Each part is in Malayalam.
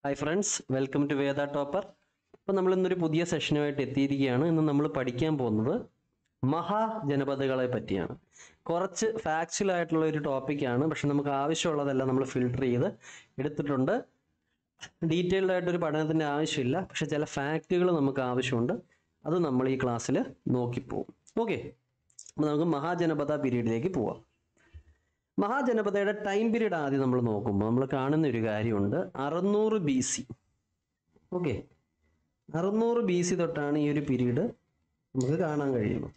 hi friends welcome to Veda topper അപ്പോൾ നമ്മൾ ഇന്നൊരു പുതിയ സെഷനുമായിട്ട് എത്തിയിരിക്കുകയാണ് ഇന്ന് നമ്മൾ പഠിക്കാൻ പോകുന്നത് മഹാജനപദങ്ങളെ പറ്റിയാണ് കുറച്ച് ഫാക്ച്വൽ ആയിട്ടുള്ള ഒരു ടോപ്പിക്കാണ് പക്ഷെ നമുക്ക് ആവശ്യമുള്ളതെല്ലാം നമ്മൾ ഫിൽട്ടർ ചെയ്ത് എടുത്തിട്ടുണ്ട് ഡീറ്റെയിൽഡ് ആയിട്ടൊരു പഠനത്തിൻ്റെ ആവശ്യമില്ല പക്ഷെ ചില ഫാക്റ്റുകൾ നമുക്ക് ആവശ്യമുണ്ട് അത് നമ്മൾ ഈ ക്ലാസ്സിൽ നോക്കിപ്പോവും ഓക്കെ അപ്പോൾ നമുക്ക് മഹാജനപദ പീരീഡിലേക്ക് പോവാം മഹാജനപദയുടെ ടൈം പീരീഡ് ആദ്യം നമ്മൾ നോക്കുമ്പോൾ നമ്മൾ കാണുന്ന ഒരു കാര്യമുണ്ട് അറുന്നൂറ് ബി സി ഓക്കെ അറുന്നൂറ് ബി സി തൊട്ടാണ് ഈ ഒരു പീരീഡ് നമുക്ക് കാണാൻ കഴിയുന്നത്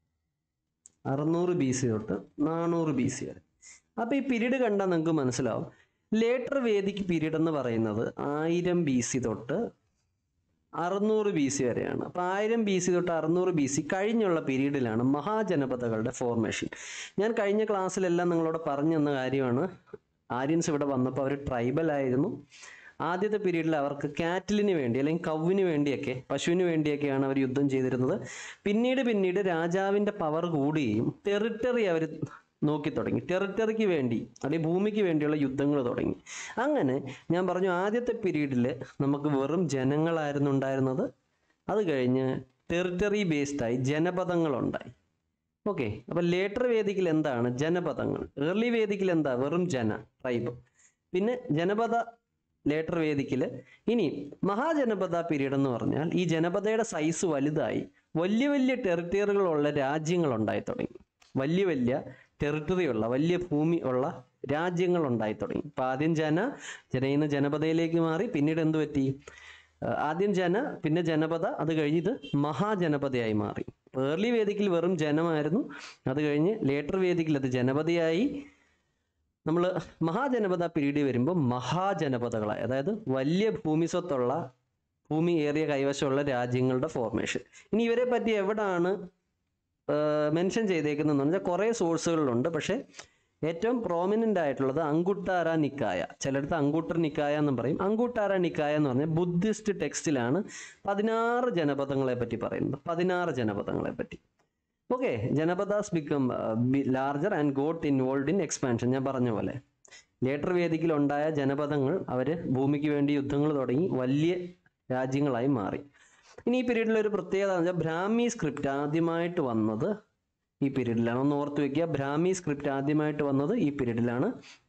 അറുന്നൂറ് ബി സി തൊട്ട് നാനൂറ് ബി സി വരെ അപ്പോൾ ഈ പീരീഡ് കണ്ടാൽ നിങ്ങൾക്ക് മനസ്സിലാവും ലേറ്റർ വേദിക് പീരീഡ് എന്ന് പറയുന്നത് ആയിരം ബി സി തൊട്ട് അറുന്നൂറ് ബി സി വരെയാണ് അപ്പോൾ ആയിരം ബി സി തൊട്ട് അറുന്നൂറ് ബി സി കഴിഞ്ഞുള്ള പീരീഡിലാണ് മഹാജനപദകളുടെ ഫോർമേഷൻ ഞാൻ കഴിഞ്ഞ ക്ലാസ്സിലെല്ലാം നിങ്ങളോട് പറഞ്ഞു തന്ന കാര്യമാണ് ആര്യൻസ് ഇവിടെ വന്നപ്പോൾ അവർ ട്രൈബൽ ആയിരുന്നു ആദ്യത്തെ പീരീഡിൽ അവർക്ക് കാറ്റിലിന് വേണ്ടി അല്ലെങ്കിൽ കൗവിന് വേണ്ടിയൊക്കെ പശുവിന് വേണ്ടിയൊക്കെയാണ് അവർ യുദ്ധം ചെയ്തിരുന്നത് പിന്നീട് പിന്നീട് രാജാവിൻ്റെ പവർ കൂടുകയും ടെറിട്ടറി അവർ നോക്കി തുടങ്ങി ടെറിട്ടറിക്ക് വേണ്ടി അല്ലെങ്കിൽ ഭൂമിക്ക് വേണ്ടിയുള്ള യുദ്ധങ്ങൾ തുടങ്ങി അങ്ങനെ ഞാൻ പറഞ്ഞു ആദ്യത്തെ പീരീഡിൽ നമുക്ക് വെറും ജനങ്ങളായിരുന്നു ഉണ്ടായിരുന്നത് അത് കഴിഞ്ഞ് ടെറിട്ടറി ബേസ്ഡായി ജനപദങ്ങളുണ്ടായി ഓക്കെ അപ്പം ലേറ്റർ വേദിക്കിൽ എന്താണ് ജനപദങ്ങൾ ഏർലി വേദിക്കിൽ എന്താ വെറും ജന ട്രൈബ് പിന്നെ ജനപദ ലേറ്റർ വേദിക്കിൽ ഇനി മഹാജനപദ പീരീഡ് എന്ന് പറഞ്ഞാൽ ഈ ജനപദയുടെ സൈസ് വലുതായി വലിയ വലിയ ടെറിട്ടറികളുള്ള രാജ്യങ്ങൾ ഉണ്ടായി തുടങ്ങി വലിയ വലിയ ടെറിട്ടറി ഉള്ള വലിയ ഭൂമി ഉള്ള രാജ്യങ്ങൾ ഉണ്ടായി തുടങ്ങി അപ്പം ആദ്യം ജന ജനയിൽ നിന്ന് ജനപദയിലേക്ക് മാറി പിന്നീട് എന്ത് പറ്റി ആഹ് ആദ്യം ജന പിന്നെ ജനപദ അത് കഴിഞ്ഞ് ഇത് മഹാജനപദയായി മാറി ഏർലി വേദിക്കിൽ വെറും ജനമായിരുന്നു അത് കഴിഞ്ഞ് ലേറ്റർ വേദിക്കിൽ അത് ജനപദയായി നമ്മൾ മഹാജനപദ പീരീഡ് വരുമ്പോൾ മഹാജനപദകളായി അതായത് വലിയ ഭൂമി സ്വത്തുള്ള ഭൂമി ഏറിയ കൈവശമുള്ള രാജ്യങ്ങളുടെ ഫോർമേഷൻ ഇനി ഇവരെ പറ്റി എവിടാണ് മെൻഷൻ ചെയ്തേക്കുന്നതെന്ന് പറഞ്ഞാൽ കുറേ സോഴ്സുകളിലുണ്ട് പക്ഷേ ഏറ്റവും പ്രോമിനൻ്റ് ആയിട്ടുള്ളത് അങ്കുട്ടാര നിക്കായ ചിലടത്ത് അങ്കൂട്ടർ നിക്കായ എന്നും പറയും അങ്കൂട്ടാര നിക്കായ എന്ന് പറഞ്ഞാൽ ബുദ്ധിസ്റ്റ് ടെക്സ്റ്റിലാണ് പതിനാറ് ജനപദങ്ങളെ പറ്റി പറയുന്നത് പതിനാറ് ജനപദങ്ങളെ പറ്റി okay janapadas become larger and got involve in expansion ഞാൻ പറഞ്ഞ പോലെ ലേറ്റർ വേദിക്കിൽ ഉണ്ടായ ജനപദങ്ങൾ അവർ ഭൂമിക്ക് വേണ്ടി യുദ്ധങ്ങൾ തുടങ്ങി വലിയ രാജ്യങ്ങളായി മാറി ഇനി ഈ പീരീഡിൽ ഒരു പ്രത്യേകത എന്ന് വെച്ചാൽ ബ്രാഹ്മി സ്ക്രിപ്റ്റ് ആദ്യമായിട്ട് വന്നത് ഈ പീരീഡിലാണ് ഒന്ന് ഓർത്ത് വെക്കുക ബ്രാഹ്മി സ്ക്രിപ്റ്റ് ആദ്യമായിട്ട് വന്നത് ഈ പീരീഡിലാണ്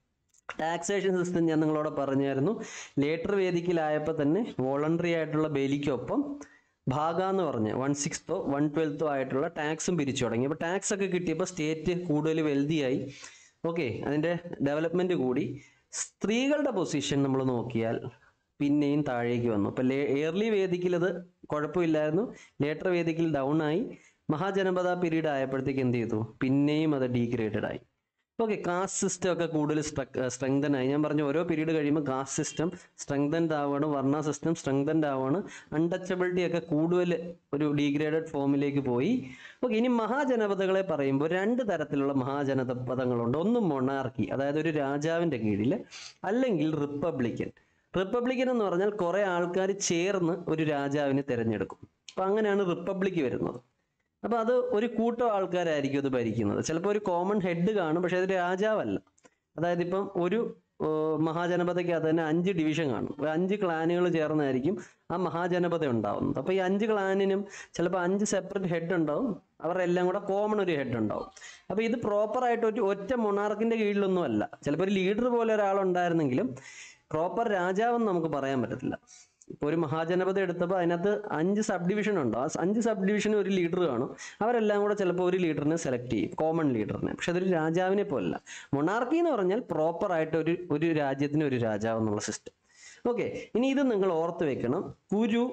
ടാക്സേഷൻ സിസ്റ്റം ഞാൻ നിങ്ങളോട് പറഞ്ഞായിരുന്നു ലേറ്റർ വേദിക്കിലായപ്പോൾ തന്നെ വോളണ്ടറി ആയിട്ടുള്ള ബേലിക്കൊപ്പം ഭാഗ എന്ന് പറഞ്ഞ് വൺ സിക്സ്തോ വൺ ട്വൽത്തോ ആയിട്ടുള്ള ടാക്സും പിരിച്ചു തുടങ്ങി അപ്പോൾ ടാക്സ് ഒക്കെ കിട്ടിയപ്പോൾ സ്റ്റേറ്റ് കൂടുതൽ വെൽതിയായി ഓക്കെ അതിൻ്റെ ഡെവലപ്മെൻറ്റ് കൂടി സ്ത്രീകളുടെ പൊസിഷൻ നമ്മൾ നോക്കിയാൽ പിന്നെയും താഴേക്ക് വന്നു അപ്പോൾ ലേ ഏർലി വേദിക്കിൽ അത് കുഴപ്പമില്ലായിരുന്നു ലേറ്റർ വേദിക്കിൽ ഡൗൺ ആയി മഹാജനപദ പീരീഡ് ആയപ്പോഴത്തേക്ക് എന്ത് ചെയ്തു പിന്നെയും അത് ഡീഗ്രേഡഡ് ആയി ഓക്കെ കാസ്റ്റ് സിസ്റ്റം ഒക്കെ കൂടുതൽ സ്ട്രെങ്തൻ ആയി ഞാൻ പറഞ്ഞു ഓരോ പീരീഡ് കഴിയുമ്പോൾ കാസ്റ്റ് സിസ്റ്റം സ്ട്രെങ്തൻഡ് ആവുകയാണ് വർണ്ണ സിസ്റ്റം സ്ട്രെങ്തൻഡ് ആവുകയാണ് അൺടച്ചബിലിറ്റി ഒക്കെ കൂടുതൽ ഒരു ഡീഗ്രേഡഡ് ഫോമിലേക്ക് പോയി ഓക്കെ ഇനി മഹാജനപദങ്ങളെ പറയുമ്പോൾ രണ്ട് തരത്തിലുള്ള മഹാജനപദങ്ങളുണ്ട് ഒന്ന് മൊണാർക്കി അതായത് ഒരു രാജാവിൻ്റെ കീഴിൽ അല്ലെങ്കിൽ റിപ്പബ്ലിക്കൻ റിപ്പബ്ലിക്കൻ എന്ന് പറഞ്ഞാൽ കുറേ ആൾക്കാർ ചേർന്ന് ഒരു രാജാവിനെ തിരഞ്ഞെടുക്കും അപ്പം അങ്ങനെയാണ് റിപ്പബ്ലിക്ക് വരുന്നത് അപ്പോൾ അത് ഒരു കൂട്ടം ആൾക്കാരായിരിക്കും അത് ഭരിക്കുന്നത് ചിലപ്പോൾ ഒരു കോമൺ ഹെഡ് കാണും പക്ഷേ അത് രാജാവല്ല അതായത് ഇപ്പം ഒരു ഏർ, മഹാജനപദയ്ക്കകത്ത് തന്നെ അഞ്ച് ഡിവിഷൻ കാണും ഒരു അഞ്ച് ക്ലാനുകൾ ചേർന്നായിരിക്കും ആ മഹാജനപദ ഉണ്ടാവുന്നത് അപ്പോൾ ഈ അഞ്ച് ക്ലാനിനും ചിലപ്പോൾ അഞ്ച് സെപ്പറേറ്റ് ഹെഡ് ഉണ്ടാവും അവരുടെ എല്ലാം കൂടെ കോമൺ ഒരു ഹെഡ് ഉണ്ടാവും അപ്പോൾ ഇത് പ്രോപ്പറായിട്ട് ഒരു ഒറ്റ മൊണാർക്കിൻ്റെ കീഴിലൊന്നും അല്ല ചിലപ്പോൾ ഒരു ലീഡർ പോലെ ഒരാളുണ്ടായിരുന്നെങ്കിലും പ്രോപ്പർ രാജാവെന്ന് നമുക്ക് പറയാൻ പറ്റത്തില്ല ഇപ്പോൾ ഒരു മഹാജനപദ എടുത്തപ്പോൾ അതിനകത്ത് അഞ്ച് സബ് ഡിവിഷൻ ഉണ്ടോ ആ അഞ്ച് സബ് ഡിവിഷന് ഒരു ലീഡർ കാണും അവരെല്ലാം കൂടെ ചിലപ്പോൾ ഒരു ലീഡറിനെ സെലക്ട് ചെയ്യും കോമൺ ലീഡറിനെ പക്ഷെ അതൊരു രാജാവിനെ പോലല്ല മൊണാർക്കി എന്ന് പറഞ്ഞാൽ പ്രോപ്പറായിട്ട് ഒരു ഒരു രാജ്യത്തിന് ഒരു രാജാവ് എന്നുള്ള സിസ്റ്റം ഓക്കെ ഇനി ഇത് നിങ്ങൾ ഓർത്ത് വെക്കണം കുരു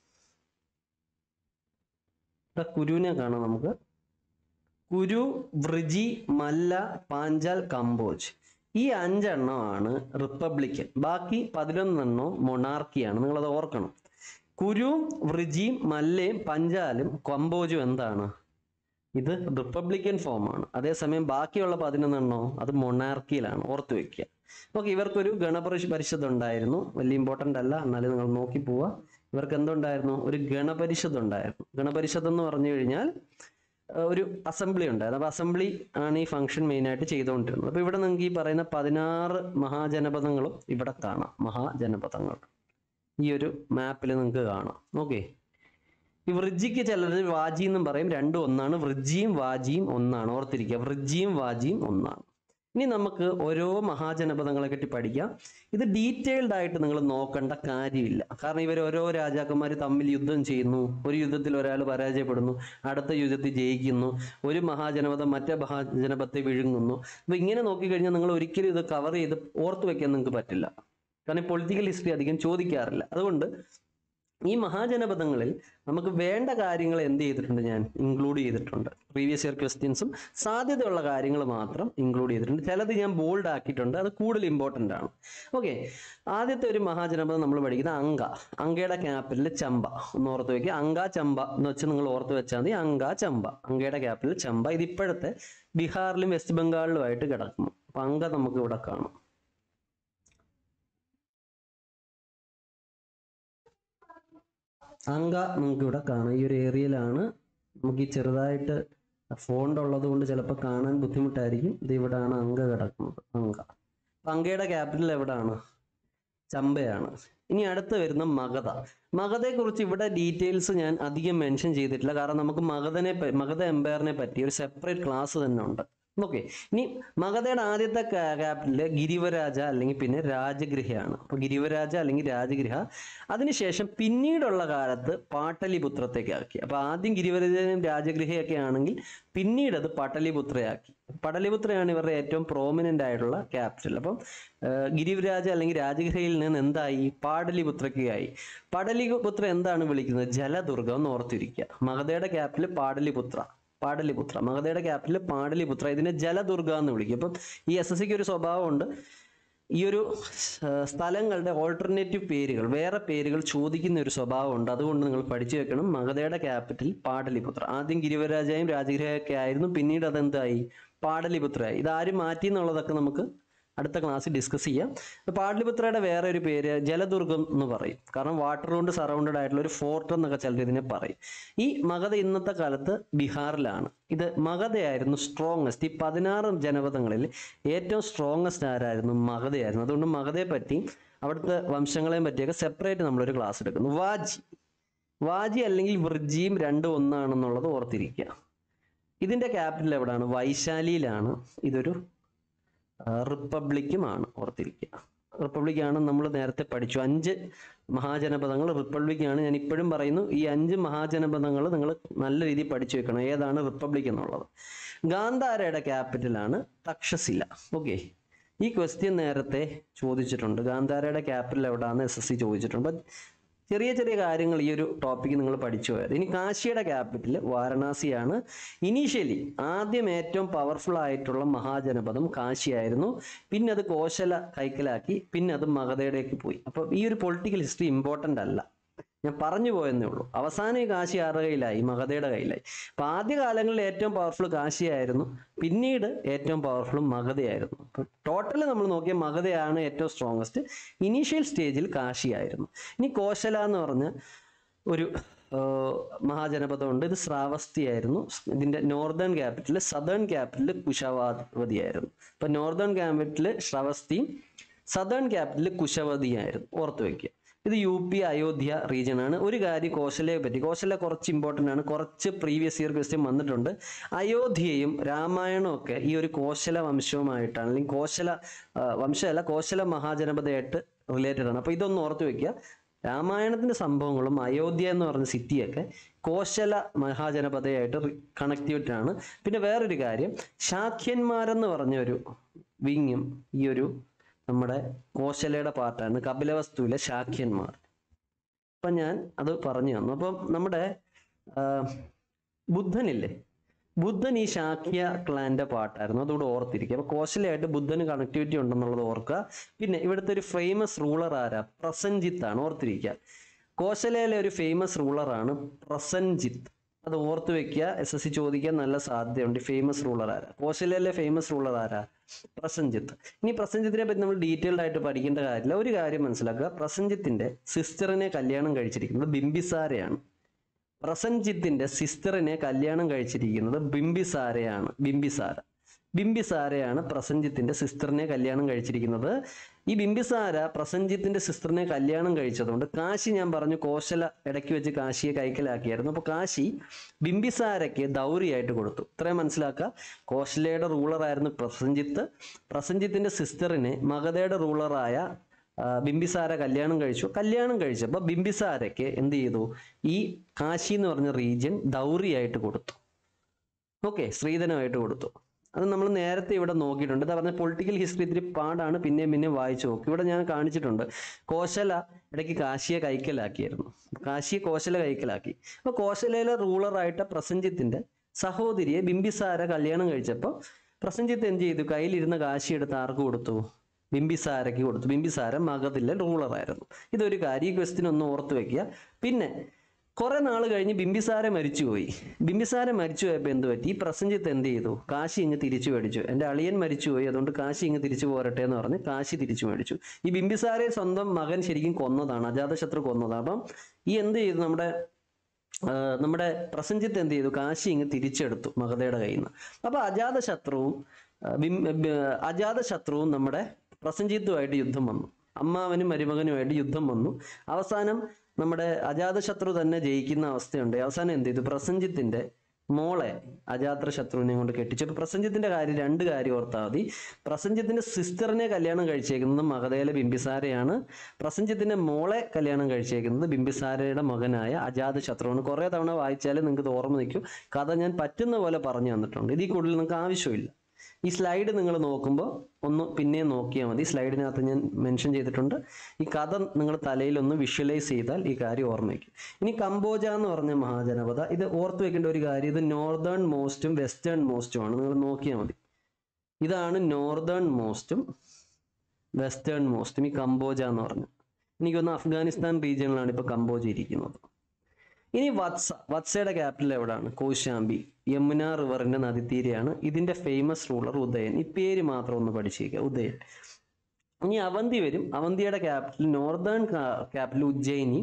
ഇവിടെ കുരുവിനെ കാണാം നമുക്ക് കുരു വൃജി മല്ല പാഞ്ചാൽ കമ്പോജ് ഈ അഞ്ചെണ്ണമാണ് റിപ്പബ്ലിക്കൻ ബാക്കി പതിനൊന്നെണ്ണവും മൊണാർക്കിയാണ് നിങ്ങളത് ഓർക്കണം കുരുവും വൃജിയും മല്ലയും പഞ്ചാലും കമ്പോജും എന്താണ് ഇത് റിപ്പബ്ലിക്കൻ ഫോമാണ് അതേസമയം ബാക്കിയുള്ള പതിനൊന്നെണ്ണോ അത് മൊണാർക്കിയിലാണ് ഓർത്ത് വെക്കുക ഓക്കെ ഇവർക്കൊരു ഗണപരിഷ് പരിഷത്ത് ഉണ്ടായിരുന്നു വലിയ ഇമ്പോർട്ടൻ്റ് അല്ല എന്നാലും നിങ്ങൾ നോക്കി പോവുക ഇവർക്ക് എന്തുണ്ടായിരുന്നു ഒരു ഗണപരിഷത്ത് ഉണ്ടായിരുന്നു ഗണപരിഷത്ത് എന്ന് പറഞ്ഞു കഴിഞ്ഞാൽ ഏഹ് ഒരു അസംബ്ലി ഉണ്ടായിരുന്നു അപ്പോൾ അസംബ്ലി ആണ് ഈ ഫംഗ്ഷൻ മെയിനായിട്ട് ചെയ്തുകൊണ്ടിരുന്നത് അപ്പോൾ ഇവിടെ നിങ്ങൾക്ക് ഈ പറയുന്ന പതിനാറ് മഹാജനപദങ്ങളും ഇവിടെ കാണാം മഹാജനപദങ്ങൾ ഈ ഒരു മാപ്പിൽ നിങ്ങൾക്ക് കാണാം ഓക്കെ ഈ വൃജിക്ക് ചിലർ വാജി എന്നും പറയും രണ്ടും ഒന്നാണ് വൃജിയും വാജിയും ഒന്നാണ് ഓർത്തിരിക്കുക വൃജിയും വാജിയും ഒന്നാണ് ഇനി നമുക്ക് ഓരോ മഹാജനപദങ്ങളെ പറ്റി പഠിക്കാം ഇത് ഡീറ്റെയിൽഡ് ആയിട്ട് നിങ്ങൾ നോക്കേണ്ട കാര്യമില്ല കാരണം ഇവർ ഓരോ രാജാക്കന്മാർ തമ്മിൽ യുദ്ധം ചെയ്യുന്നു ഒരു യുദ്ധത്തിൽ ഒരാൾ പരാജയപ്പെടുന്നു അടുത്ത യുദ്ധത്തിൽ ജയിക്കുന്നു ഒരു മഹാജനപദം മറ്റേ മഹാജനപദത്തെ വിഴുങ്ങുന്നു അപ്പൊ ഇങ്ങനെ നോക്കിക്കഴിഞ്ഞാൽ നിങ്ങൾ ഒരിക്കലും ഇത് കവർ ചെയ്ത് ഓർത്തു വെക്കാൻ നിങ്ങൾക്ക് പറ്റില്ല കാരണം പൊളിറ്റിക്കൽ ഹിസ്റ്ററി അധികം ചോദിക്കാറില്ല അതുകൊണ്ട് ഈ മഹാജനപദങ്ങളിൽ നമുക്ക് വേണ്ട കാര്യങ്ങൾ എന്ത് ചെയ്തിട്ടുണ്ട് ഞാൻ ഇൻക്ലൂഡ് ചെയ്തിട്ടുണ്ട് പ്രീവിയസ് ഇയർ ക്വസ്റ്റ്യൻസും സാധ്യതയുള്ള കാര്യങ്ങൾ മാത്രം ഇൻക്ലൂഡ് ചെയ്തിട്ടുണ്ട് ചിലത് ഞാൻ ബോൾഡ് ആക്കിയിട്ടുണ്ട് അത് കൂടുതൽ ഇമ്പോർട്ടൻ്റ് ആണ് ഓക്കെ ആദ്യത്തെ ഒരു മഹാജനപദം നമ്മൾ പഠിക്കുന്ന അങ്ക അങ്കയുടെ ക്യാപിറ്റൽ ചമ്പ ഒന്ന് ഓർത്ത് വെക്കുക അങ്ക ചമ്പ എന്ന് വെച്ച് നിങ്ങൾ ഓർത്ത് വെച്ചാൽ മതി അങ്ക ചമ്പ അങ്കയുടെ ക്യാപിറ്റൽ ചമ്പ ഇത് ഇപ്പോഴത്തെ ബീഹാറിലും വെസ്റ്റ് ബംഗാളിലുമായിട്ട് കിടക്കുന്നു അപ്പൊ അങ്ക നമുക്ക് ഇവിടെ കാണാം അങ്ക നമുക്ക് ഇവിടെ കാണാം ഈ ഒരു ഏരിയയിലാണ് നമുക്ക് ഈ ചെറുതായിട്ട് ഫോണ്ട് ഉള്ളത് കൊണ്ട് ചിലപ്പോൾ കാണാൻ ബുദ്ധിമുട്ടായിരിക്കും ഇത് ഇവിടാണ് അങ്ക കിടക്കുന്നത് അങ്ക അപ്പൊ അങ്കയുടെ ക്യാപിറ്റൽ എവിടാണ് ചമ്പയാണ് ഇനി അടുത്ത് വരുന്ന മഗധ മഗധയെ കുറിച്ച് ഇവിടെ ഡീറ്റെയിൽസ് ഞാൻ അധികം മെൻഷൻ ചെയ്തിട്ടില്ല കാരണം നമുക്ക് മഗധനെ പ- മഗധ എംപയറിനെ പറ്റി ഒരു സെപ്പറേറ്റ് ക്ലാസ് തന്നെ ഉണ്ട് ഓക്കെ ഇനി മഗധയുടെ ആദ്യത്തെ ക്യാപിറ്റല് ഗിരിവരാജ അല്ലെങ്കിൽ പിന്നെ രാജഗൃഹയാണ് അപ്പൊ ഗിരിവരാജ അല്ലെങ്കിൽ രാജഗൃഹ അതിനുശേഷം പിന്നീടുള്ള കാലത്ത് പാട്ടലിപുത്രത്തേക്ക് ആക്കി അപ്പൊ ആദ്യം ഗിരിവരാജനും രാജഗൃഹയൊക്കെ ആണെങ്കിൽ പിന്നീട് അത് പട്ടലിപുത്രയാക്കി പടലിപുത്രയാണ് ഇവരുടെ ഏറ്റവും പ്രോമിനന്റ് ആയിട്ടുള്ള ക്യാപിറ്റൽ അപ്പം ഏർ ഗിരിവരാജ അല്ലെങ്കിൽ രാജഗൃഹയിൽ നിന്ന് എന്തായി പാടലിപുത്രയ്ക്കായി പാടലിപുത്ര എന്താണ് വിളിക്കുന്നത് ജലദുർഗം എന്ന് ഓർത്തിരിക്കുക മഗധയുടെ ക്യാപിറ്റൽ പാടലിപുത്ര പാടലിപുത്ര മഗധയുടെ ക്യാപിറ്റൽ പാടലിപുത്ര ഇതിനെ ജലദുർഗ എന്ന് വിളിക്കും അപ്പം ഈ എസ് എസ് സിക്ക് ഒരു സ്വഭാവമുണ്ട് ഈ ഒരു ആ, സ്ഥലങ്ങളുടെ ഓൾട്ടർനേറ്റീവ് പേരുകൾ വേറെ പേരുകൾ ചോദിക്കുന്ന ഒരു സ്വഭാവമുണ്ട് അതുകൊണ്ട് നിങ്ങൾ പഠിച്ചു വെക്കണം മഗധയുടെ ക്യാപിറ്റൽ പാടലിപുത്ര ആദ്യം ഗിരിവരാജയും രാജഗൃഹയൊക്കെ ആയിരുന്നു പിന്നീട് അതെന്തായി പാടലിപുത്രയായി ഇതാരും മാറ്റി എന്നുള്ളതൊക്കെ നമുക്ക് അടുത്ത ക്ലാസ്സിൽ ഡിസ്കസ് ചെയ്യാം ഇപ്പൊ പാടലിപുത്രയുടെ വേറെ ഒരു പേര് ജലദുർഗം എന്ന് പറയും കാരണം വാട്ടർ കൊണ്ട് സറൗണ്ടഡ് ആയിട്ടുള്ള ഒരു ഫോർട്ട് എന്നൊക്കെ ചിലർ ഇതിനെ പറയും ഈ മഗധ ഇന്നത്തെ കാലത്ത് ബീഹാറിലാണ് ഇത് മഗധയായിരുന്നു സ്ട്രോങ്ങസ്റ്റ് ഈ പതിനാറ് ജനപദങ്ങളിൽ ഏറ്റവും സ്ട്രോങ്ങസ്റ്റ് ആരായിരുന്നു മഗധയായിരുന്നു അതുകൊണ്ട് മഗധയെ പറ്റി അവിടുത്തെ വംശങ്ങളെയും പറ്റിയൊക്കെ സെപ്പറേറ്റ് നമ്മളൊരു ക്ലാസ് എടുക്കുന്നു വാജി വാജി അല്ലെങ്കിൽ വൃജിയും രണ്ടും ഒന്നാണെന്നുള്ളത് ഓർത്തിരിക്കുക ഇതിന്റെ ക്യാപിറ്റൽ എവിടെയാണ് വൈശാലിയിലാണ് ഇതൊരു റിപ്പബ്ലിക്കുമാണ് ഓർത്തിരിക്കുക റിപ്പബ്ലിക്കാണ് നമ്മൾ നേരത്തെ പഠിച്ചു അഞ്ച് മഹാജനപദങ്ങൾ റിപ്പബ്ലിക്കാണ് ഞാൻ ഇപ്പോഴും പറയുന്നു ഈ അഞ്ച് മഹാജനപദങ്ങൾ നിങ്ങൾ നല്ല രീതിയിൽ പഠിച്ചു വെക്കണം ഏതാണ് റിപ്പബ്ലിക് എന്നുള്ളത് ഗാന്ധാരയുടെ ക്യാപിറ്റലാണ് തക്ഷശില ഓക്കെ ഈ ക്വസ്റ്റ്യൻ നേരത്തെ ചോദിച്ചിട്ടുണ്ട് ഗാന്ധാരയുടെ ക്യാപിറ്റൽ എവിടെയാണെന്ന് എസ് എസ് സി ചോദിച്ചിട്ടുണ്ട് But ചെറിയ ചെറിയ കാര്യങ്ങൾ ഈ ഒരു ടോപ്പിക്ക് നിങ്ങൾ പഠിച്ചു പോയത് ഇനി കാശിയുടെ ക്യാപിറ്റൽ വാരണാസിയാണ് ഇനീഷ്യലി ആദ്യം ഏറ്റവും പവർഫുൾ ആയിട്ടുള്ള മഹാജനപദം കാശിയായിരുന്നു പിന്നെ അത് കോശല കൈക്കലാക്കി പിന്നെ അത് മഗധയിലേക്ക് പോയി അപ്പൊ ഈ ഒരു പൊളിറ്റിക്കൽ ഹിസ്റ്ററി ഇമ്പോർട്ടൻ്റ് അല്ല ഞാൻ പറഞ്ഞു പോയെന്നേ ഉള്ളൂ അവസാനം ഈ കാശി ആരുടെ കയ്യിലായി മഗധയുടെ കയ്യിലായി അപ്പൊ ആദ്യ കാലങ്ങളിൽ ഏറ്റവും പവർഫുൾ കാശിയായിരുന്നു പിന്നീട് ഏറ്റവും പവർഫുൾ മഗധയായിരുന്നു അപ്പൊ ടോട്ടൽ നമ്മൾ നോക്കിയ മഗധയാണ് ഏറ്റവും സ്ട്രോങ്ങസ്റ്റ് ഇനീഷ്യൽ സ്റ്റേജിൽ കാശിയായിരുന്നു ഇനി കോശല എന്ന് പറഞ്ഞ ഒരു ആഹ്, മഹാജനപദമുണ്ട് ഇത് ശ്രാവസ്തിയായിരുന്നു ഇതിന്റെ നോർത്തേൺ ക്യാപിറ്റൽ സദേൺ ക്യാപിറ്റൽ കുശവാവതിയായിരുന്നു അപ്പൊ നോർത്തേൺ ക്യാപിറ്റൽ ശ്രവസ്തിയും സദേൺ ക്യാപിറ്റൽ കുശവതിയായിരുന്നു ഓർത്ത് വെക്കുക ഇത് യു പി അയോധ്യ റീജിയൻ ആണ് ഒരു കാര്യം കോശലയെ പറ്റി കോശല കുറച്ച് ഇമ്പോർട്ടൻ്റ് ആണ് കുറച്ച് പ്രീവിയസ് ഇയർ ക്വസ്റ്റ്യൻ വന്നിട്ടുണ്ട് അയോധ്യയും രാമായണവും ഒക്കെ ഈ ഒരു കോശല വംശവുമായിട്ടാണ് അല്ലെങ്കിൽ കോശല ആ, വംശമല്ല കോശല മഹാജനപദയായിട്ട് റിലേറ്റഡ് ആണ് അപ്പൊ ഇതൊന്ന് ഓർത്ത് വെക്കുക രാമായണത്തിന്റെ സംഭവങ്ങളും അയോധ്യ എന്ന് പറഞ്ഞ സിറ്റിയൊക്കെ കോശല മഹാജനപദയായിട്ട് കണക്റ്റീവ് ആണ് പിന്നെ വേറൊരു കാര്യം ശാഖ്യന്മാരെന്ന് പറഞ്ഞ ഒരു വിങ്ങും ഈ ഒരു നമ്മുടെ കോശലയുടെ പാർട്ടാണ് കപിലവസ്തുവിലെ ശാഖ്യന്മാർ അപ്പൊ ഞാൻ അത് പറഞ്ഞു തന്നു അപ്പം നമ്മുടെ ആ, ബുദ്ധനില്ലേ ബുദ്ധൻ ഈ ശാക്യ ക്ലാന്റെ പാട്ടായിരുന്നു അതുകൂടെ ഓർത്തിരിക്കുക അപ്പൊ കോശലയായിട്ട് ബുദ്ധന് കണക്ടിവിറ്റി ഉണ്ടെന്നുള്ളത് ഓർക്കുക പിന്നെ ഇവിടുത്തെ ഒരു ഫേമസ് റൂളർ ആരാ പ്രസൻജിത്ത് ആണ് ഓർത്തിരിക്കുക കോശലയിലെ ഒരു ഫേമസ് റൂളറാണ് പ്രസൻജിത്ത് അത് ഓർത്ത് വെക്കുക എസ് എസ് സി ചോദിക്കാൻ നല്ല സാധ്യതയുണ്ട് ഫേമസ് റൂളർ ആരാ കോശലയിലെ ഫേമസ് റൂളർ ആരാ പ്രസൻജിത്ത് ഇനി പ്രസൻജിത്തിനെ പറ്റി നമ്മൾ ഡീറ്റെയിൽഡ് ആയിട്ട് പഠിക്കേണ്ട കാര്യമില്ല ഒരു കാര്യം മനസ്സിലാക്കുക പ്രസൻജിത്തിന്റെ സിസ്റ്ററിനെ കല്യാണം കഴിച്ചിരിക്കുന്നത് ബിംബിസാരയാണ് പ്രസൻജിത്തിന്റെ സിസ്റ്ററിനെ കല്യാണം കഴിച്ചിരിക്കുന്നത് ബിംബിസാരയാണ് ബിംബിസാര ബിംബിസാരയാണ് പ്രസഞ്ചിത്തിന്റെ സിസ്റ്ററിനെ കല്യാണം കഴിച്ചിരിക്കുന്നത് ഈ ബിംബിസാര പ്രസഞ്ചിത്തിന്റെ സിസ്റ്ററിനെ കല്യാണം കഴിച്ചതുകൊണ്ട് കാശി ഞാൻ പറഞ്ഞു കോശല ഇടയ്ക്ക് വെച്ച് കാശിയെ കൈക്കലാക്കിയായിരുന്നു അപ്പോൾ കാശി ബിംബിസാരയ്ക്ക് ദൗറിയായിട്ട് കൊടുത്തു ഇത്രയും മനസ്സിലാക്കുക കോശലയുടെ റൂളറായിരുന്നു പ്രസഞ്ചിത്ത് പ്രസഞ്ചിത്തിന്റെ സിസ്റ്ററിനെ മഗധയുടെ റൂളറായ ആ, ബിംബിസാര കല്യാണം കഴിച്ചു കല്യാണം കഴിച്ചപ്പോൾ ബിംബിസാരയ്ക്ക് എന്ത് ചെയ്തു ഈ കാശി എന്ന് പറഞ്ഞ റീജിയൻ ദൗറിയായിട്ട് കൊടുത്തു ഓക്കെ സ്ത്രീധനമായിട്ട് കൊടുത്തു അത് നമ്മൾ നേരത്തെ ഇവിടെ നോക്കിയിട്ടുണ്ട് എന്താ പറഞ്ഞ പൊളിറ്റിക്കൽ ഹിസ്റ്ററി ഇത്തിരി പാടാണ് പിന്നെയും പിന്നെയും വായിച്ചു നോക്കി ഇവിടെ ഞാൻ കാണിച്ചിട്ടുണ്ട് കോശല ഇടയ്ക്ക് കാശിയെ കൈക്കലാക്കിയായിരുന്നു കാശിയെ കോശല കൈക്കലാക്കി അപ്പോൾ കോശലയിലെ റൂളറായിട്ട് പ്രസഞ്ചിത്തിന്റെ സഹോദരിയെ ബിംബിസാര കല്യാണം കഴിച്ചപ്പോൾ പ്രസഞ്ചിത്ത് എന്ത് ചെയ്തു കയ്യിലിരുന്ന കാശി എടുത്ത് ആർക്ക് കൊടുത്തു ബിംബിസാരയ്ക്ക് കൊടുത്തു ബിംബിസാര മഗധിലെ റൂളറായിരുന്നു ഇതൊരു കാര്യം ഈ ക്വസ്റ്റിൻ ഒന്ന് ഓർത്ത് വെക്കുക പിന്നെ കുറെ നാൾ കഴിഞ്ഞ് ബിംബിസാര മരിച്ചുപോയി ബിംബിസാര മരിച്ചു പോയപ്പോൾ എന്ത് പറ്റി ഈ പ്രസഞ്ചിത്ത് എന്ത് ചെയ്തു കാശി ഇങ്ങ് തിരിച്ചു മേടിച്ചു എൻ്റെ അളിയൻ മരിച്ചുപോയി അതുകൊണ്ട് കാശി ഇങ്ങ് തിരിച്ചു പോരട്ടെ എന്ന് പറഞ്ഞ് കാശി തിരിച്ചു മേടിച്ചു ഈ ബിംബിസാരെ സ്വന്തം മകൻ ശരിക്കും കൊന്നതാണ് അജാതശത്രു കൊന്നതാണ് അപ്പം ഈ എന്ത് ചെയ്തു നമ്മുടെ ആ, നമ്മുടെ പ്രസഞ്ചിത്ത് എന്ത് ചെയ്തു കാശി ഇങ്ങ് തിരിച്ചെടുത്തു മഗധയുടെ കയ്യിൽ നിന്ന് അപ്പൊ അജാതശത്രുവും ആ, ബിം- ബി- അജാതശത്രുവും നമ്മുടെ പ്രസഞ്ചിത്തുമായിട്ട് യുദ്ധം വന്നു അമ്മാവനും മരുമകനുമായിട്ട് യുദ്ധം വന്നു അവസാനം നമ്മുടെ അജാതശത്രു തന്നെ ജയിക്കുന്ന അവസ്ഥയുണ്ട് അവസാനം എന്ത് ചെയ്തു പ്രസഞ്ചിത്തിന്റെ മോളെ അജാത്ര ശത്രുവിനെ കൊണ്ട് കെട്ടിച്ചു അപ്പൊ പ്രസഞ്ചിത്തിന്റെ കാര്യം രണ്ട് കാര്യം ഓർത്താൽ മതി പ്രസഞ്ചിത്തിന്റെ സിസ്റ്ററിനെ കല്യാണം കഴിച്ചേക്കുന്നത് മഗധയിലെ ബിംബിസാരയാണ് പ്രസഞ്ചിത്തിന്റെ മോളെ കല്യാണം കഴിച്ചേക്കുന്നത് ബിംബിസാരയുടെ മകനായ അജാത ശത്രുവാണ് കുറെ തവണ വായിച്ചാൽ നിങ്ങൾക്ക് ഇത് ഓർമ്മ നിൽക്കും കഥ ഞാൻ പറ്റുന്ന പോലെ പറഞ്ഞു തന്നിട്ടുണ്ട് ഇതിൽ കൂടുതൽ നിങ്ങൾക്ക് ആവശ്യമില്ല ഈ സ്ലൈഡ് നിങ്ങൾ നോക്കുമ്പോൾ ഒന്ന് പിന്നെയും നോക്കിയാൽ മതി സ്ലൈഡിനകത്ത് ഞാൻ മെൻഷൻ ചെയ്തിട്ടുണ്ട് ഈ കഥ നിങ്ങൾ തലയിൽ ഒന്ന് വിഷ്വലൈസ് ചെയ്താൽ ഈ കാര്യം ഓർമ്മയ്ക്കും ഇനി കംബോജ എന്ന് പറഞ്ഞ മഹാജനപദ ഇത് ഓർത്ത് വെക്കേണ്ട ഒരു കാര്യം ഇത് നോർത്തേൺ മോസ്റ്റും വെസ്റ്റേൺ മോസ്റ്റും ആണ് നിങ്ങൾ നോക്കിയാൽ മതി ഇതാണ് നോർത്തേൺ മോസ്റ്റും വെസ്റ്റേൺ മോസ്റ്റും ഈ കംബോജ എന്ന് പറഞ്ഞു എനിക്കൊന്ന് അഫ്ഗാനിസ്ഥാൻ റീജിയനിലാണ് ഇപ്പോൾ കംബോജ ഇരിക്കുന്നത് ഇനി വത്സ വത്സയുടെ ക്യാപിറ്റൽ എവിടെയാണ് കോശാംബി യമുന റിവറിന്റെ നദിത്തീരയാണ് ഇതിന്റെ ഫേമസ് റൂളർ ഉദയൻ ഈ പേര് മാത്രം ഒന്ന് പഠിച്ചേക്കുക ഉദയൻ ഇനി അവന്തി വരും അവന്തിയുടെ capital northern capital Ujjaini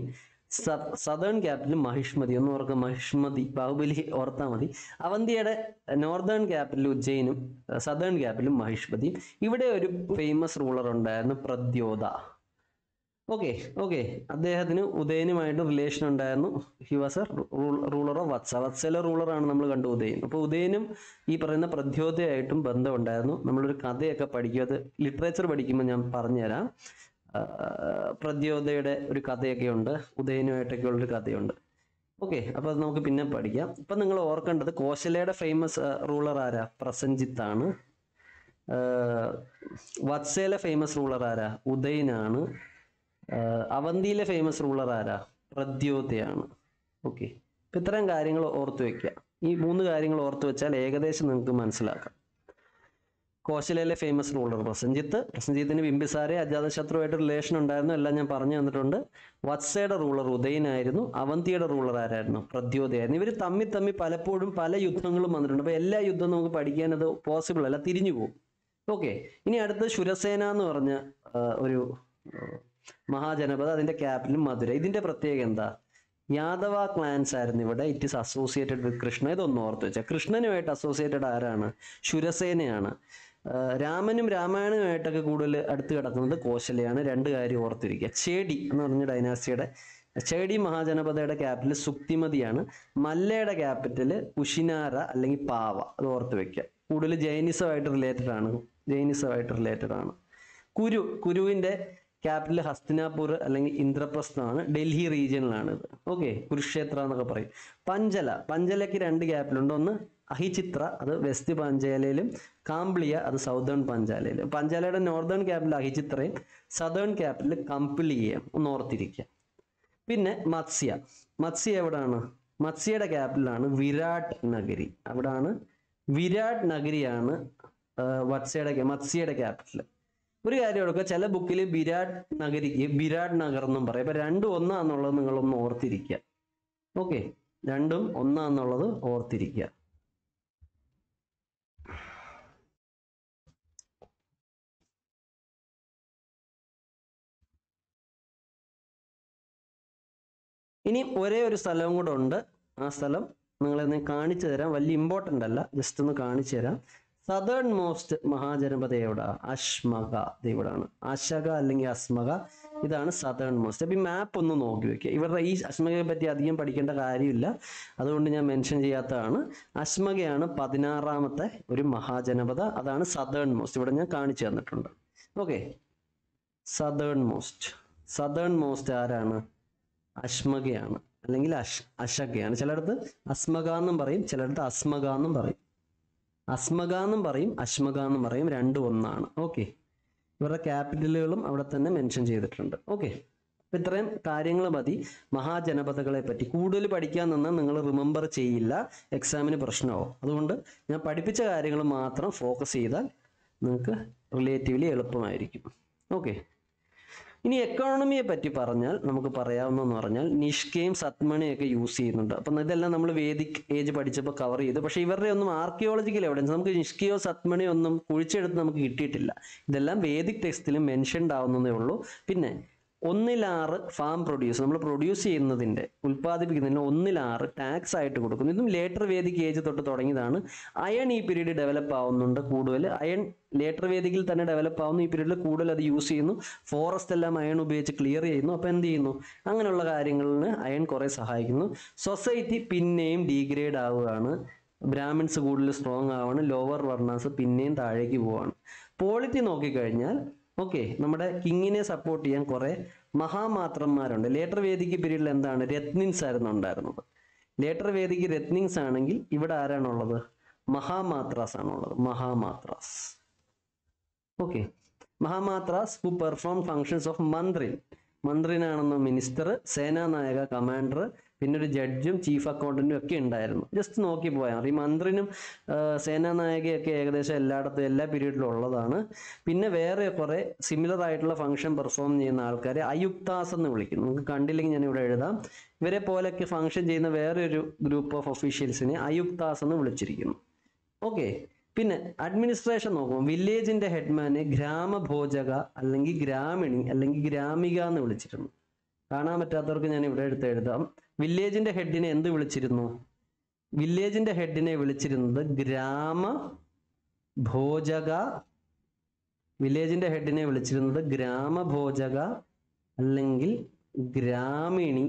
southern capital Mahishmati ഒന്ന് ഓർക്കുക മഹിഷ്മതി ബാഹുബലി ഓർത്താൽ മതി അവന്തിയുടെ നോർത്തേൺ ക്യാപിറ്റൽ ഉജ്ജയിനും സദേൺ ക്യാപിറ്റലും മഹിഷ്മതിയും ഇവിടെ ഒരു ഫേമസ് റൂളർ ഉണ്ടായിരുന്നു പ്രദ്യോത ഓക്കെ ഓക്കെ അദ്ദേഹത്തിന് ഉദയനുമായിട്ട് റിലേഷൻ ഉണ്ടായിരുന്നു he was a ruler of Vatsa വത്സല റൂളറാണ് നമ്മൾ കണ്ടു ഉദയൻ അപ്പോൾ ഉദയനും ഈ പറയുന്ന പ്രദ്യോതയായിട്ടും ബന്ധമുണ്ടായിരുന്നു നമ്മളൊരു കഥയൊക്കെ പഠിക്കും അത് ലിറ്ററേച്ചർ പഠിക്കുമ്പോൾ ഞാൻ പറഞ്ഞുതരാം ആ, പ്രദ്യോതയുടെ ഒരു കഥയൊക്കെ ഉണ്ട് ഉദയനുമായിട്ടൊക്കെ ഉള്ളൊരു കഥയുണ്ട് ഓക്കെ അപ്പോൾ അത് നമുക്ക് പിന്നെ പഠിക്കാം ഇപ്പം നിങ്ങൾ ഓർക്കേണ്ടത് കോശലയുടെ ഫേമസ് റൂളർ ആരാ പ്രസഞ്ചിത്താണ് ആഹ് വത്സയിലെ ഫേമസ് റൂളർ ആരാ ഉദയനാണ് ആഹ് അവന്തിയിലെ ഫേമസ് റൂളർ ആരാ പ്രദ്യോതയാണ് ഓക്കെ ഇപ്പം ഇത്രയും കാര്യങ്ങൾ ഓർത്ത് വെക്കുക ഈ മൂന്ന് കാര്യങ്ങൾ ഓർത്ത് വെച്ചാൽ ഏകദേശം നിങ്ങൾക്ക് മനസ്സിലാക്കാം കോശലയിലെ ഫേമസ് റൂളർ പ്രസഞ്ചിത്ത് പ്രസഞ്ചിത്തിന് ബിംബിസാരെ അജാതശത്രുവായിട്ട് റിലേഷൻ ഉണ്ടായിരുന്നു എല്ലാം ഞാൻ പറഞ്ഞു തന്നിട്ടുണ്ട് വത്സയുടെ റൂളർ ഉദയനായിരുന്നു അവന്തിയുടെ റൂളർ ആരായിരുന്നു പ്രദ്യോതയായിരുന്നു ഇവർ തമ്മിൽ തമ്മിൽ പലപ്പോഴും പല യുദ്ധങ്ങളും വന്നിട്ടുണ്ട് അപ്പോൾ എല്ലാ യുദ്ധവും നമുക്ക് പഠിക്കാൻ അത് പോസിബിൾ അല്ല തിരിഞ്ഞു പോകും ഓക്കെ ഇനി അടുത്ത് ശുരസേന എന്ന് പറഞ്ഞ ആ, ഒരു ആ, മഹാജനപദ അതിന്റെ ക്യാപിറ്റൽ മധുര ഇതിന്റെ പ്രത്യേകത എന്താ യാദവ ക്ലാൻസ് ആയിരുന്നു ഇവിടെ it is associated with Krishna ഇതൊന്ന് ഓർത്ത് വെച്ചാൽ കൃഷ്ണനുമായിട്ട് അസോസിയേറ്റഡ് ആരാണ് ശുരസേനയാണ് ആ, രാമനും രാമായണനുമായിട്ടൊക്കെ കൂടുതൽ അടുത്ത് കിടക്കുന്നത് കോശലയാണ് രണ്ട് കാര്യം ഓർത്തിരിക്കുക ചേടി എന്ന് പറഞ്ഞ ഡൈനാസ്റ്റിയുടെ ചേടി മഹാജനപദയുടെ ക്യാപിറ്റൽ സുക്തിമതിയാണ് മല്ലയുടെ ക്യാപിറ്റൽ കുഷിനാര അല്ലെങ്കിൽ പാവ അത് ഓർത്ത് വെക്കുക കൂടുതൽ ജൈനിസമായിട്ട് റിലേറ്റഡ് ആണ് ജൈനിസമായിട്ട് റിലേറ്റഡ് ആണ് കുരു കുരുവിന്റെ ക്യാപിറ്റൽ ഹസ്തിനാപൂർ അല്ലെങ്കിൽ ഇന്ദ്രപ്രസ്ഥമാണ് ഡൽഹി റീജിയനിലാണ് ഇത് ഓക്കെ കുരുക്ഷേത്ര എന്നൊക്കെ പറയും പഞ്ചല പഞ്ചലയ്ക്ക് രണ്ട് ക്യാപിറ്റൽ ഉണ്ട് ഒന്ന് അഹിചിത്ര അത് വെസ്റ്റ് പഞ്ചാലയിലും കാംബ്ലിയ അത് സൗതേൺ പഞ്ചാലയിലും പഞ്ചാലയുടെ നോർത്തേൺ ക്യാപിറ്റൽ അഹിചിത്രയും സദേൺ ക്യാപിറ്റൽ കംപ്ലിയയും ഒന്ന് ഓർത്തിരിക്കുക പിന്നെ മത്സ്യ മത്സ്യ എവിടാണ് മത്സ്യയുടെ ക്യാപിറ്റലാണ് വിരാട് നഗരി അവിടാണ് വിരാട് നഗരിയാണ് ആ, വത്സയുടെ മത്സ്യയുടെ ക്യാപിറ്റൽ ഒരു കാര്യം എടുക്കുക ചില ബുക്കിൽ വിരാട് നഗരിക്ക് വിരാട് നഗർ എന്നും പറയും അപ്പൊ രണ്ടും ഒന്നാന്നുള്ളത് നിങ്ങളൊന്ന് ഓർത്തിരിക്കുക ഓക്കെ രണ്ടും ഒന്നാന്നുള്ളത് ഓർത്തിരിക്കുക ഇനി ഒരേ ഒരു സ്ഥലവും കൂടെ ഉണ്ട് ആ സ്ഥലം നിങ്ങളെ ഒന്ന് കാണിച്ചു തരാം വലിയ ഇമ്പോർട്ടൻ്റ് അല്ല ജസ്റ്റ് ഒന്ന് കാണിച്ചു തരാം സദേൺ മോസ്റ്റ് മഹാജനപദ എവിടെ അശ്മക ഇത് ഇവിടാണ് അശക അല്ലെങ്കിൽ അസ്മക ഇതാണ് സദേൺ മോസ്റ്റ് അപ്പൊ ഈ മാപ്പ് ഒന്ന് നോക്കി വെക്കുക ഇവരുടെ ഈ അശ്മകയെ പറ്റി അധികം പഠിക്കേണ്ട കാര്യമില്ല അതുകൊണ്ട് ഞാൻ മെൻഷൻ ചെയ്യാത്തതാണ് അശ്മകയാണ് പതിനാറാമത്തെ ഒരു മഹാജനപദ അതാണ് സദേൺ മോസ്റ്റ് ഇവിടെ ഞാൻ കാണിച്ചു തന്നിട്ടുണ്ട് okay southern most southern most ആരാണ് അശ്മകയാണ് അല്ലെങ്കിൽ അഷ് അശകയാണ് ചിലയിടത്ത് അസ്മക എന്നും പറയും ചിലയിടത്ത് അസ്മക എന്നും പറയും അസ്മക എന്നും പറയും അശ്മക എന്നും പറയും രണ്ടും ഒന്നാണ് ഓക്കെ ഇവരുടെ ക്യാപിറ്റലുകളും അവിടെ തന്നെ മെൻഷൻ ചെയ്തിട്ടുണ്ട് ഓക്കെ അപ്പം ഇത്രയും കാര്യങ്ങൾ മതി മഹാജനപദങ്ങളെ പറ്റി കൂടുതൽ പഠിക്കാൻ നിന്നാൽ നിങ്ങൾ റിമെമ്പർ ചെയ്യില്ല എക്സാമിന് പ്രശ്നമാവും അതുകൊണ്ട് ഞാൻ പഠിപ്പിച്ച കാര്യങ്ങൾ മാത്രം ഫോക്കസ് ചെയ്താൽ നിങ്ങൾക്ക് റിലേറ്റീവ്ലി എളുപ്പമായിരിക്കും ഓക്കെ ഇനി എക്കോണമിയെ പറ്റി പറഞ്ഞാൽ നമുക്ക് പറയാവുന്നതെന്ന് പറഞ്ഞാൽ നിഷ്കയും സത്മണിയൊക്കെ യൂസ് ചെയ്യുന്നുണ്ട് അപ്പം ഇതെല്ലാം നമ്മൾ വേദിക് ഏജ് പഠിച്ചപ്പോൾ കവർ ചെയ്തു പക്ഷേ ഇവരുടെ ഒന്നും ആർക്കിയോളജിക്കൽ എവിഡൻസ് നമുക്ക് നിഷ്കയോ സത്മണിയോ ഒന്നും കുഴിച്ചെടുത്ത് നമുക്ക് കിട്ടിയിട്ടില്ല ഇതെല്ലാം വേദിക് ടെക്സ്റ്റിൽ മെൻഷൻഡ് ആവുന്നതേ ഉള്ളൂ പിന്നെ ഒന്നിലാറ് ഫാം പ്രൊഡ്യൂസ് നമ്മൾ പ്രൊഡ്യൂസ് ചെയ്യുന്നതിൻ്റെ ഉൽപ്പാദിപ്പിക്കുന്നതിന് ഒന്നിലാറ് ടാക്സ് ആയിട്ട് കൊടുക്കുന്നു ഇതും ലേറ്റർ വേദിക് ഏജ് തൊട്ട് തുടങ്ങിയതാണ് അയൺ ഈ പീരീഡ് ഡെവലപ്പ് ആവുന്നുണ്ട് കൂടുതൽ അയൺ ലേറ്റർ വേദിക്കിൽ തന്നെ ഡെവലപ്പ് ആവുന്നു ഈ പീരീഡിൽ കൂടുതൽ അത് യൂസ് ചെയ്യുന്നു ഫോറസ്റ്റ് എല്ലാം അയൺ ഉപയോഗിച്ച് ക്ലിയർ ചെയ്യുന്നു അപ്പോൾ എന്ത് ചെയ്യുന്നു അങ്ങനെയുള്ള കാര്യങ്ങളിന് അയൺ കുറേ സഹായിക്കുന്നു സൊസൈറ്റി പിന്നെയും ഡീഗ്രേഡ് ആവുകയാണ് ബ്രാഹ്മിൻസ് കൂടുതൽ സ്ട്രോങ് ആവാണ് ലോവർ വർണ്ണാസ് പിന്നെയും താഴേക്ക് പോവാണ് പോളിറ്റി നോക്കിക്കഴിഞ്ഞാൽ ഓക്കെ നമ്മുടെ കിങ്ങിനെ സപ്പോർട്ട് ചെയ്യാൻ കുറേ മഹാമാത്രന്മാരുണ്ട് ലേറ്റർ വേദിക്ക് പീരീഡിൽ എന്താണ് രത്നിൻസ് ആയിരുന്നു ഉണ്ടായിരുന്നത് ലേറ്റർ വേദിക്ക് രത്നിങ്സ് ആണെങ്കിൽ ഇവിടെ ആരാണുള്ളത് മഹാമാത്രാസ് ആണുള്ളത് mahamatras okay mahamatras who perform functions of mantrin മന്ത്രിനാണെന്ന മിനിസ്റ്റർ സേനാനായക കമാൻഡർ പിന്നെ ഒരു ജഡ്ജും ചീഫ് അക്കൗണ്ടന്റും ഒക്കെ ഉണ്ടായിരുന്നു ജസ്റ്റ് നോക്കി പോയാൽ മതി ഈ മന്ത്രിനും ആ, സേനാനായകയൊക്കെ ഏകദേശം എല്ലായിടത്തും എല്ലാ പീരീഡിലും ഉള്ളതാണ് പിന്നെ വേറെ കുറെ സിമിലർ ആയിട്ടുള്ള ഫംഗ്ഷൻ പെർഫോം ചെയ്യുന്ന ആൾക്കാരെ അയുക്താസ് എന്ന് വിളിക്കും നിങ്ങൾക്ക് കണ്ടില്ലെങ്കിൽ ഞാൻ ഇവിടെ എഴുതാം ഇവരെ പോലെയൊക്കെ ഫംഗ്ഷൻ ചെയ്യുന്ന വേറെ ഒരു ഗ്രൂപ്പ് ഓഫ് ഒഫീഷ്യൽസിനെ അയുക്താസ് എന്ന് വിളിച്ചിരിക്കുന്നു ഓക്കെ പിന്നെ അഡ്മിനിസ്ട്രേഷൻ നോക്കുമ്പോൾ വില്ലേജിന്റെ ഹെഡ്മാനെ ഗ്രാമഭോജക അല്ലെങ്കിൽ ഗ്രാമിണി അല്ലെങ്കിൽ ഗ്രാമിക എന്ന് വിളിച്ചിരുന്നു കാണാൻ പറ്റാത്തവർക്ക് ഞാൻ ഇവിടെ എടുത്ത് എഴുതാം വില്ലേജിന്റെ ഹെഡിനെ എന്ത് വിളിച്ചിരുന്നു വില്ലേജിന്റെ ഹെഡിനെ വിളിച്ചിരുന്നത് ഗ്രാമ ഭോജക വില്ലേജിന്റെ ഹെഡിനെ വിളിച്ചിരുന്നത് ഗ്രാമഭോജക അല്ലെങ്കിൽ ഗ്രാമിണി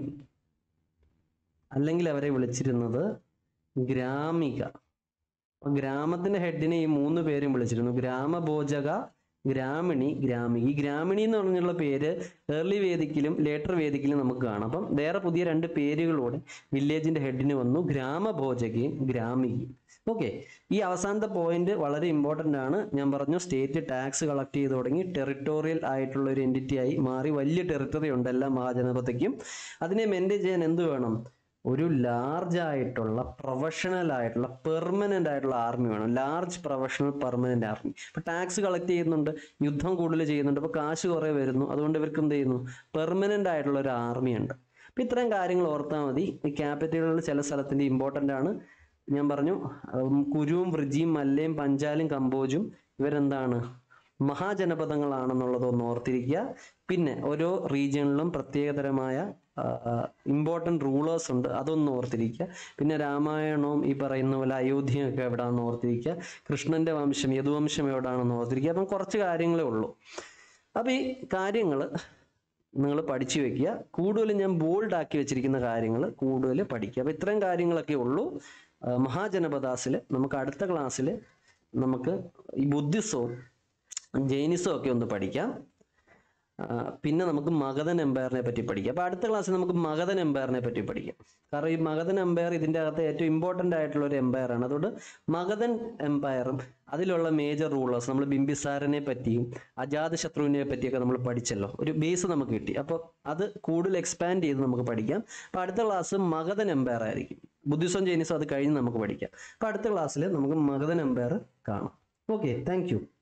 അല്ലെങ്കിൽ അവരെ വിളിച്ചിരുന്നത് ഗ്രാമിക അപ്പൊ ഗ്രാമത്തിന്റെ ഹെഡിനെ ഈ മൂന്ന് പേരും വിളിച്ചിരുന്നു ഗ്രാമഭോജക ഗ്രാമിണി ഗ്രാമിക ഈ ഗ്രാമിണി എന്ന് പറഞ്ഞുള്ള പേര് ഏർലി വേദിക്കിലും ലേറ്റർ വേദിക്കിലും നമുക്ക് കാണാം അപ്പം വേറെ പുതിയ രണ്ട് പേരുകളോടെ വില്ലേജിന്റെ ഹെഡിന് വന്നു ഗ്രാമഭോജകയും ഗ്രാമികയും ഓക്കെ ഈ അവസാനത്തെ പോയിന്റ് വളരെ ഇമ്പോർട്ടൻ്റ് ആണ് ഞാൻ പറഞ്ഞു സ്റ്റേറ്റ് ടാക്സ് കളക്ട് ചെയ്ത് തുടങ്ങി ടെറിട്ടോറിയൽ ആയിട്ടുള്ള ഒരു എൻറ്റിറ്റി ആയി മാറി വലിയ ടെറിട്ടറി ഉണ്ട് എല്ലാ മഹാജനപഥയ്ക്കും അതിനെ മെയിൻറ്റെയിൻ ചെയ്യാൻ എന്ത് വേണം ഒരു ലാർജ് ആയിട്ടുള്ള പ്രൊഫഷണൽ ആയിട്ടുള്ള പെർമനന്റ് ആയിട്ടുള്ള ആർമി വേണം ലാർജ് പ്രൊഫഷണൽ പെർമനന്റ് ആർമി ഇപ്പൊ ടാക്സ് കളക്ട് ചെയ്യുന്നുണ്ട് യുദ്ധം കൂടുതൽ ചെയ്യുന്നുണ്ട് ഇപ്പൊ കാശ് കുറെ വരുന്നു അതുകൊണ്ട് ഇവർക്ക് എന്ത് ചെയ്യുന്നു പെർമനന്റ് ആയിട്ടുള്ള ഒരു ആർമി ഉണ്ട് അപ്പൊ ഇത്രയും കാര്യങ്ങൾ ഓർത്താൽ മതി ഈ ക്യാപിറ്റലുകളിൽ ചില സ്ഥലത്തിന്റെ ഇമ്പോർട്ടൻ്റ് ആണ് ഞാൻ പറഞ്ഞു ഉം, കുരുവും വൃജിയും മല്ലയും പഞ്ചാലും കമ്പോജും ഇവരെന്താണ് മഹാജനപദങ്ങളാണെന്നുള്ളത് ഒന്ന് ഓർത്തിരിക്കുക പിന്നെ ഓരോ റീജിയണിലും പ്രത്യേകതരമായ ഇമ്പോർട്ടൻ്റ് റൂളേഴ്സ് ഉണ്ട് അതൊന്ന് ഓർത്തിരിക്കുക പിന്നെ രാമായണവും ഈ പറയുന്ന പോലെ അയോധ്യയും ഒക്കെ എവിടെയാണെന്ന് ഓർത്തിരിക്കുക കൃഷ്ണന്റെ വംശം യദുവംശം എവിടെയാണെന്ന് ഓർത്തിരിക്കുക അപ്പം കുറച്ച് കാര്യങ്ങളേ ഉള്ളൂ അപ്പോൾ ഈ കാര്യങ്ങൾ നിങ്ങൾ പഠിച്ചു വെക്കുക കൂടുതൽ ഞാൻ ബോൾഡ് ആക്കി വെച്ചിരിക്കുന്ന കാര്യങ്ങൾ കൂടുതൽ പഠിക്കുക അപ്പോൾ ഇത്രയും കാര്യങ്ങളൊക്കെ ഉള്ളൂ ആ, മഹാജനപദാസിൽ നമുക്ക് അടുത്ത ക്ലാസ്സിൽ നമുക്ക് ഈ ബുദ്ധിസവും ജൈനിസവും ഒക്കെ ഒന്ന് പഠിക്കാം ആ, പിന്നെ നമുക്ക് മഗധൻ എംപയറിനെ പറ്റി പഠിക്കാം അപ്പോൾ അടുത്ത ക്ലാസ്സിൽ നമുക്ക് മഗധൻ എംപയറിനെ പറ്റി പഠിക്കാം കാരണം ഈ മഗധൻ എംപയർ ഇതിൻ്റെ അകത്ത് ഏറ്റവും ഇമ്പോർട്ടൻ്റ് ആയിട്ടുള്ള ഒരു എംപയർ ആണ് അതുകൊണ്ട് മഗധൻ എംപയറും അതിലുള്ള മേജർ റൂളേഴ്സ് നമ്മൾ ബിംബിസാരനെ പറ്റിയും അജാതശത്രുവിനെ പറ്റിയൊക്കെ നമ്മൾ പഠിച്ചല്ലോ ഒരു ബേസ് നമുക്ക് കിട്ടി അപ്പോൾ അത് കൂടുതൽ എക്സ്പാൻഡ് ചെയ്ത് നമുക്ക് പഠിക്കാം അപ്പോൾ അടുത്ത ക്ലാസ് മഗധൻ എംപയർ ആയിരിക്കും ബുദ്ധിസം ജൈനിസം അത് കഴിഞ്ഞ് നമുക്ക് പഠിക്കാം അപ്പോൾ അടുത്ത ക്ലാസ്സിൽ നമുക്ക് മഗധൻ എംപയർ കാണാം ഓക്കെ താങ്ക് യു